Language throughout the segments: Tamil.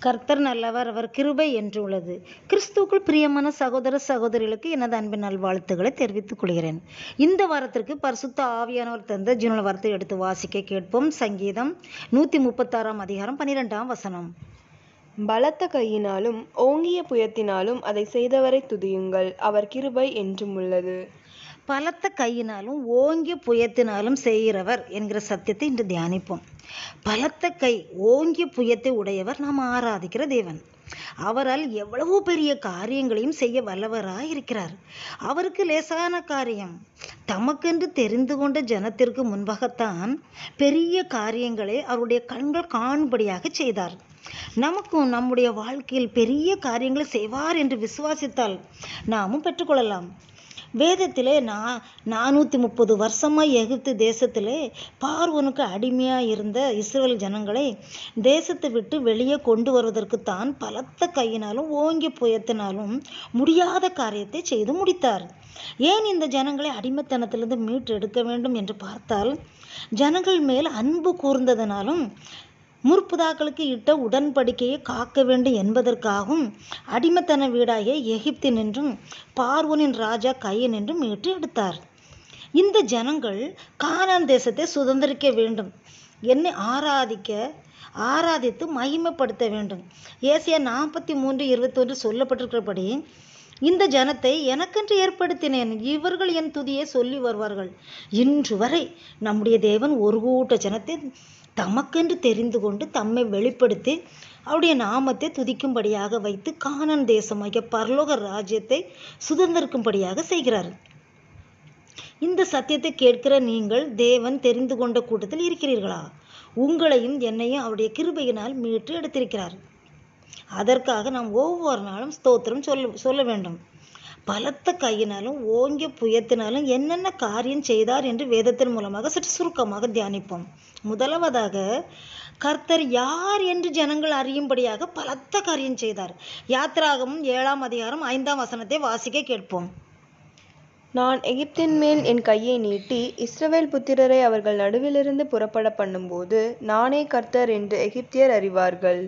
கர்த்தர் நல்லவர் அவர் கிருபை என்று உள்ளது கிறிஸ்துவுக்குள் பிரியமான சகோதர சகோதரிகளுக்கு எனது அன்பின் நல்வாழ்த்துக்களை தெரிவித்துக் கொள்கிறேன் இந்த வாரத்திற்கு பரிசுத்த ஆவியானவர் தந்த ஜீவன வார்த்தை எடுத்து வாசிக்க கேட்போம் சங்கீதம் நூத்தி முப்பத்தாறாம் அதிகாரம் பனிரெண்டாம் வசனம் பலத்த கையினாலும் ஓங்கிய புயத்தினாலும் அதை செய்தவரை துதியுங்கள் அவர் கிருபை என்றும் உள்ளது பலத்த கையினாலும் ஓங்கிய புயத்தினாலும் செய்கிறவர் என்கிற சத்தியத்தை இன்று தியானிப்போம் பலத்த கை ஓங்கிய புயத்தை உடையவர் நாம் ஆராதிக்கிற தேவன் அவரால் எவ்வளவோ பெரிய காரியங்களையும் செய்ய வல்லவராய் இருக்கிறார் அவருக்கு லேசான காரியம் தமக்கென்று தெரிந்து கொண்ட ஜனத்திற்கு முன்பாகத்தான் பெரிய காரியங்களை அவருடைய கண்கள் காணும்படியாக செய்தார் நமக்கும் நம்முடைய வாழ்க்கையில் பெரிய காரியங்களை செய்வார் என்று விசுவாசித்தால் நாமும் பெற்றுக்கொள்ளலாம் வேதத்திலே நா நானூற்றி முப்பது வருஷமாக எகிப்து தேசத்திலே பார்வனுக்கு அடிமையாக இருந்த இஸ்ரேல் ஜனங்களை தேசத்தை விட்டு வெளியே கொண்டு வருவதற்குத்தான் பலத்த கையினாலும் ஓங்கி புயத்தினாலும் முடியாத காரியத்தை செய்து முடித்தார் ஏன் இந்த ஜனங்களை அடிமைத்தனத்திலிருந்து மீட்டு எடுக்க வேண்டும் என்று பார்த்தால் ஜனங்கள் மேல் அன்பு கூர்ந்ததனாலும் முற்புதாக்களுக்கு இட்ட உடன்படிக்கையை காக்க வேண்டும் என்பதற்காகவும் அடிமைத்தன வீடாகிய எகிப்தினின்றும் பார்வோனின் ராஜா கையன் என்றும் மீட்டு எடுத்தார் இந்த ஜனங்கள் கானான் தேசத்தை சுதந்திரிக்க வேண்டும் என்னை ஆராதிக்க ஆராதித்து மகிமைப்படுத்த வேண்டும் ஏசியா நாற்பத்தி மூன்று இருபத்தொன்று சொல்லப்பட்டிருக்கிறபடி இந்த ஜனத்தை எனக்கென்று ஏற்படுத்தினேன் இவர்கள் என் துதியை சொல்லி வருவார்கள் இன்று வரை நம்முடைய தேவன் ஒரு கூட்ட ஜனத்தை தமக்கென்று தெரிந்து கொண்டு தம்மை வெளிப்படுத்தி அவருடைய நாமத்தை துதிக்கும்படியாக வைத்து கானன் தேசமாகிய பரலோக ராஜ்யத்தை சுதந்திரிக்கும்படியாக செய்கிறார் இந்த சத்தியத்தை கேட்கிற நீங்கள் தேவன் தெரிந்து கொண்ட கூட்டத்தில் இருக்கிறீர்களா உங்களையும் என்னையும் அவருடைய கிருபையினால் மீட்டு எடுத்திருக்கிறார் அதற்காக நாம் ஒவ்வொரு நாளும் ஸ்தோத்திரம் சொல்ல சொல்ல வேண்டும் பலத்த கையினாலும் ஓங்கிய புயத்தினாலும் என்னென்ன காரியம் செய்தார் என்று வேதத்தின் மூலமாக சற்று சுருக்கமாக தியானிப்போம் முதலாவதாக கர்த்தர் யார் என்று ஜனங்கள் அறியும்படியாக பலத்த காரியம் செய்தார் யாத்ராகமும் ஏழாம் அதிகாரம் ஐந்தாம் வசனத்தை வாசிக்க கேட்போம் நான் எகிப்தின் மேல் என் கையை நீட்டி இஸ்ரவேல் புத்திரரை அவர்கள் நடுவிலிருந்து புறப்பட பண்ணும்போது நானே கர்த்தர் என்று எகிப்தியர் அறிவார்கள்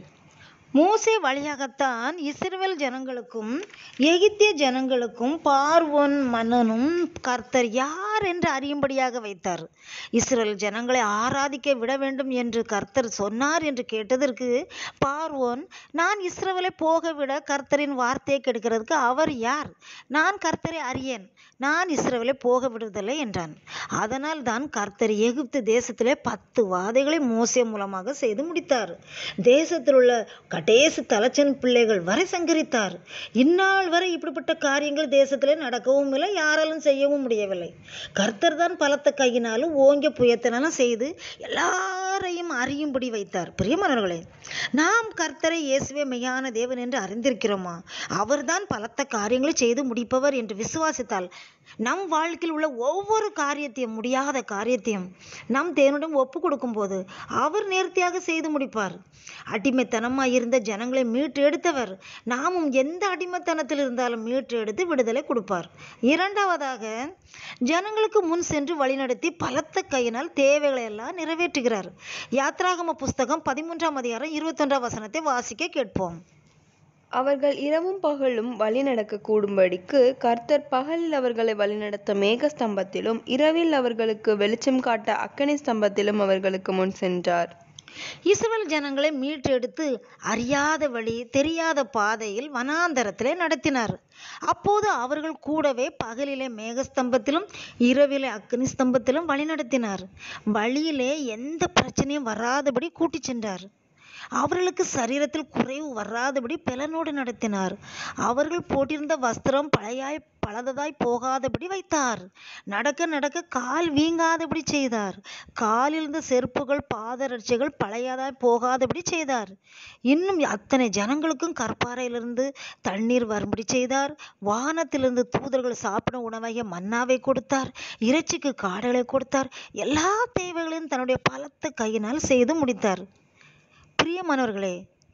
மோசே வழியாகத்தான் இஸ்ரவேல் ஜனங்களுக்கும் எகிப்திய ஜனங்களுக்கும் பார்வோன் மன்னனும் கர்த்தர் யார் என்று அறியும்படியாக வைத்தார் இஸ்ரேல் ஜனங்களை ஆராதிக்க விட வேண்டும் என்று கர்த்தர் சொன்னார் என்று கேட்டதற்கு பார்வோன் நான் இஸ்ரவேலை போக விட கர்த்தரின் வார்த்தையை கெடுக்கிறதுக்கு அவர் யார் நான் கர்த்தரை அறியேன் நான் இஸ்ரவேலை போக விடுவதில்லை என்றான் அதனால் தான் கர்த்தர் எகிப்து தேசத்திலே பத்து வாதைகளை மோசே மூலமாக செய்து முடித்தார் தேசத்தில் உள்ள கடைசி தலைச்சன் பிள்ளைகள் வரை சங்கரித்தார் இந்நாள் வரை இப்படிப்பட்ட காரியங்கள் தேசத்திலே நடக்கவும் இல்லை யாராலும் செய்யவும் முடியவில்லை கர்த்தர் தான் பலத்த கையினாலும் ஓங்கிய புயத்தினாலும் செய்து எல்லாரையும் அறியும்படி வைத்தார் பிரியமானவர்களே நாம் கர்த்தரை இயேசுவே மெய்யான தேவன் என்று அறிந்திருக்கிறோமா அவர்தான் பலத்த காரியங்களை செய்து முடிப்பவர் என்று விசுவாசித்தால் நம் வாழ்க்கையில் உள்ள ஒவ்வொரு காரியத்தையும் முடியாத காரியத்தையும் நம் தேவனிடம் ஒப்பு கொடுக்கும் போது அவர் நேர்த்தியாக செய்து முடிப்பார் அடிமைத்தனமாய் இருந்த ஜனங்களை மீட்டு எடுத்தவர் நாமும் எந்த அடிமைத்தனத்தில் இருந்தாலும் மீட்டு எடுத்து விடுதலை கொடுப்பார் இரண்டாவதாக ஜனங்களுக்கு முன் சென்று வழிநடத்தி பலத்த கையினால் தேவைகளை எல்லாம் நிறைவேற்றுகிறார் யாத்ராகம புஸ்தகம் பதிமூன்றாம் அதிகாரம் இருபத்தொன்றாம் வசனத்தை வாசிக்க கேட்போம் அவர்கள் இரவும் பகலும் வழிநடக்க கூடும்படிக்கு கர்த்தர் பகலில் அவர்களை வழிநடத்த மேக ஸ்தம்பத்திலும் இரவில் அவர்களுக்கு வெளிச்சம் காட்ட அக்கனி ஸ்தம்பத்திலும் அவர்களுக்கு முன் சென்றார் இஸ்ரவேல் ஜனங்களை மீட்டெடுத்து அறியாத வழி தெரியாத பாதையில் வனாந்தரத்திலே நடத்தினார் அப்போது அவர்கள் கூடவே பகலிலே மேகஸ்தம்பத்திலும் இரவிலே அக்னி ஸ்தம்பத்திலும் வழி நடத்தினார் வழியிலே எந்த பிரச்சனையும் வராதபடி கூட்டிச் சென்றார் அவர்களுக்கு சரீரத்தில் குறைவு வராதபடி பலனோடு நடத்தினார் அவர்கள் போட்டிருந்த வஸ்திரம் பழையாய் பழததாய் போகாதபடி வைத்தார் நடக்க நடக்க கால் வீங்காதபடி செய்தார் காலில் இருந்த செருப்புகள் பாதரட்சைகள் பழையதாய் போகாதபடி செய்தார் இன்னும் அத்தனை ஜனங்களுக்கும் கற்பாறையிலிருந்து தண்ணீர் வரும்படி செய்தார் வானத்திலிருந்து தூதர்கள் சாப்பிடும் உணவாகிய மன்னாவை கொடுத்தார் இறைச்சிக்கு காடுகளை கொடுத்தார் எல்லா தேவைகளையும் தன்னுடைய பலத்த கையினால் செய்து முடித்தார் பிரியமானவர்களே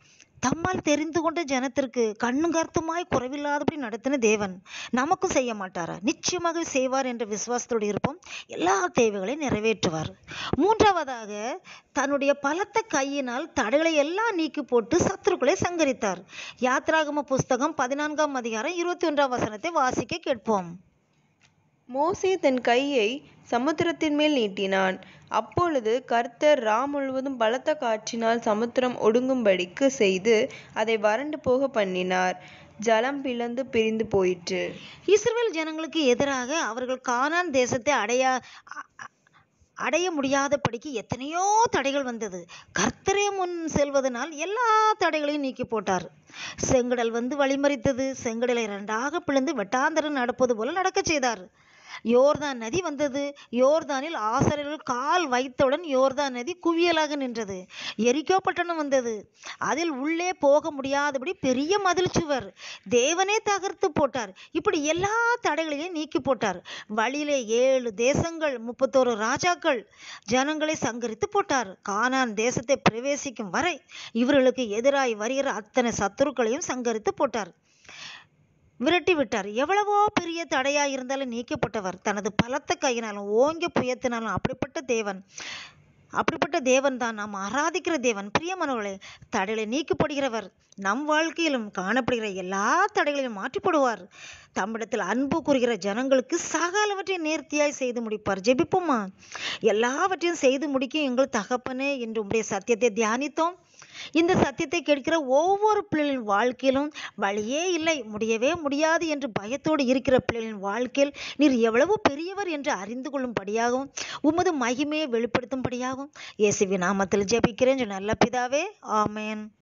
தம்மால் தெரிந்து கொண்ட ஜனத்திற்கு கண்ணும் கருத்துமாய் குறைவில்லாதபடி நடத்தின தேவன் நமக்கும் செய்ய மாட்டாரா நிச்சயமாக செய்வார் என்ற விசுவாசத்தோடு இருப்போம் எல்லா தேவைகளையும் நிறைவேற்றுவார் மூன்றாவதாக தன்னுடைய பலத்த கையினால் தடைகளை எல்லாம் நீக்கி போட்டு சத்துருக்களை சங்கரித்தார் யாத்ராகம புஸ்தகம் பதினான்காம் அதிகாரம் இருபத்தி ஒன்றாம் வசனத்தை வாசிக்க கேட்போம் மோசே தன் கையை சமுத்திரத்தின் மேல் நீட்டினான் அப்பொழுது கர்த்தர் ரா முழுவதும் பலத்த காற்றினால் சமுத்திரம் ஒடுங்கும்படிக்கு செய்து அதை வறண்டு போக பண்ணினார் ஜலம் பிளந்து பிரிந்து போயிற்று இஸ்ரவேல் ஜனங்களுக்கு எதிராக அவர்கள் கானான் தேசத்தை அடைய அ- அ- அடைய முடியாதபடிக்கு எத்தனையோ தடைகள் வந்தது கர்த்தரே முன் செல்வதனால் எல்லா தடைகளையும் நீக்கி போட்டார் செங்கடல் வந்து வழிமறித்தது செங்கடலை இரண்டாக பிளந்து வெட்டாந்தரம் நடப்பது போல நடக்கச் செய்தார் யோர்தான் நதி வந்தது யோர்தானில் ஆசாரியர்கள் கால் வைத்தவுடன் யோர்தான் நதி குவியலாக நின்றது எரிக்கோ பட்டணம் வந்தது அதில் உள்ளே போக முடியாதபடி பெரிய மதில் சுவர் தேவனே தகர்த்து போட்டார் இப்படி எல்லா தடைகளையும் நீக்கி போட்டார் வழியிலே ஏழு தேசங்கள் முப்பத்தோரு ராஜாக்கள் ஜனங்களை சங்கரித்து போட்டார் கானான் தேசத்தை பிரவேசிக்கும் வரை இவர்களுக்கு எதிராய் வருகிற அத்தனை சத்துருக்களையும் சங்கரித்து போட்டார் விரட்டி விட்டார் எவ்வளவோ பெரிய தடையா இருந்தாலும் நீக்கப்பட்டவர் தனது பலத்த கையினாலும் ஓங்கி புயத்தினாலும் அப்படிப்பட்ட தேவன் அப்படிப்பட்ட தேவன் தான் நாம் ஆராதிக்கிற தேவன் பிரியமானவர்களே தடைகளை நீக்கப்படுகிறவர் நம் வாழ்க்கையிலும் காணப்படுகிற எல்லா தடைகளையும் மாற்றி போடுவார் தம்மிடத்தில் அன்பு கூறுகிற ஜனங்களுக்கு சகலவற்றையும் நேர்த்தியாய் செய்து முடிப்பார் ஜெபிப்போமா எல்லாவற்றையும் செய்து முடிக்கும் எங்கள் தகப்பனே என்று உம்முடைய சத்தியத்தை தியானித்தோம் இந்த சத்தியத்தை கேட்கிற ஒவ்வொரு பிள்ளைகளின் வாழ்க்கையிலும் வழியே இல்லை முடியவே முடியாது என்று பயத்தோடு இருக்கிற பிள்ளைகளின் வாழ்க்கையில் நீர் எவ்வளவு பெரியவர் என்று அறிந்து கொள்ளும்படியாகவும் உமது மகிமையை வெளிப்படுத்தும்படியாகவும் இயேசுவின் நாமத்தில் ஜெபிக்கிறேன் நல்ல பிதாவே ஆமென்